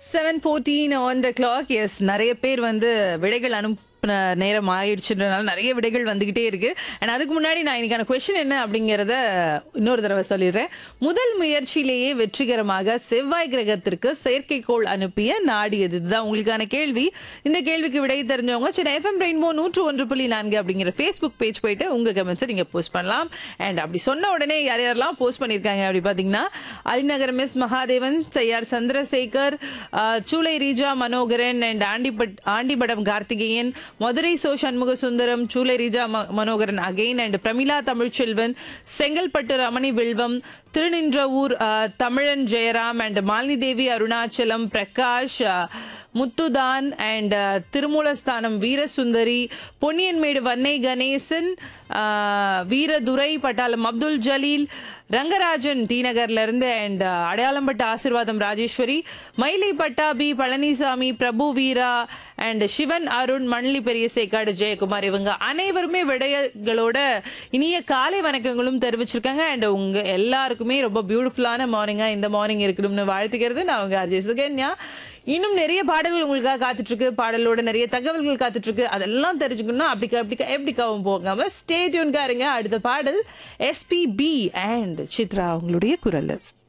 seven fourteen on the clock yes நிறைய பேர் வந்து விடைகள் அனுப்பின நேரம் ஆயிடுச்சுன்றனால நிறைய விடைகள் வந்துகிட்டே இருக்கு அண்ட் அதுக்கு முன்னாடி நான் இன்னைக்கான கொஸ்டின் என்ன அப்படிங்கறத இன்னொரு தடவை சொல்லிடுறேன் முதல் முயற்சியிலேயே வெற்றிகரமாக செவ்வாய் கிரகத்திற்கு செயற்கைக்கோள் அனுப்பிய நாடு எது இதுதான் உங்களுக்கான கேள்வி இந்த கேள்விக்கு விடை தெரிஞ்சவங்க சென்னை எஃப்எம் ரெயின்போ நூற்று ஒன்று புள்ளி நான்கு அப்படிங்கிற ஃபேஸ்புக் பேஜ் போயிட்டு உங்க கமெண்ட்ஸை நீங்க போஸ்ட் பண்ணலாம் அண்ட் அப்படி சொன்ன உடனே யார் யாரெல்லாம் போஸ்ட் பண்ணியிருக்காங்க அப்படி பார்த்தீங்கன்னா Alinagar miss Mahadevan Cheyyar Chandrasekar ah, Choolai Reeja Manoharan and ஆண்டிபட் ஆண்டிபடம் கார்த்திகேயன் மதுரை சோ சண்முக சுந்தரம் சூலை ரீஜா ம- Manoharan again and Pramila Tamilselvan Chengalpattu Ramani Vilvam Thiruninravur ah, Tamilan Jayaram and Malini Devi Arunachalam Prakash ah, முத்துதான் and Thirumoolasthanam Veerasundari Ponniammanmedu Vannai Ganesan ah, Veeradurai Pattalam Abdul Jaleel Rangarajan D நகர்ல இருந்து அண்ட் அடையாளம்பட்ட ஆசிர்வாதம் ராஜேஸ்வரி மயிலை பட்டாபி பழனிசாமி பிரபு வீரா அண்ட் சிவன் அருண் மணலி பெரிய சேக்காடு ஜெயக்குமார் இவங்க அனைவருமே விடைகளோட இனிய காலை வணக்கங்களும் தெரிவிச்சிருக்காங்க அண்ட் உங்க எல்லாருக்குமே ரொம்ப பியூட்டிஃபுல்லான மார்னிங்கா இந்த மார்னிங் இருக்கணும்னு வாழ்த்துக்கிறது நான் உங்க அஜய் சுகன்யா இன்னும் நிறைய பாடல்கள் உங்களுக்காக காத்துட்டு இருக்கு பாடலோட நிறைய தகவல்கள் காத்துட்டு இருக்கு அதெல்லாம் தெரிஞ்சுக்கணும்னா அப்படிக்கா அப்படிக்கா எப்படிக்காவும் போகாம ஸ்டே டியூன்கா இருங்க அடுத்த பாடல் எஸ்பிபி அண்ட் சித்ரா அவங்களுடைய குரல்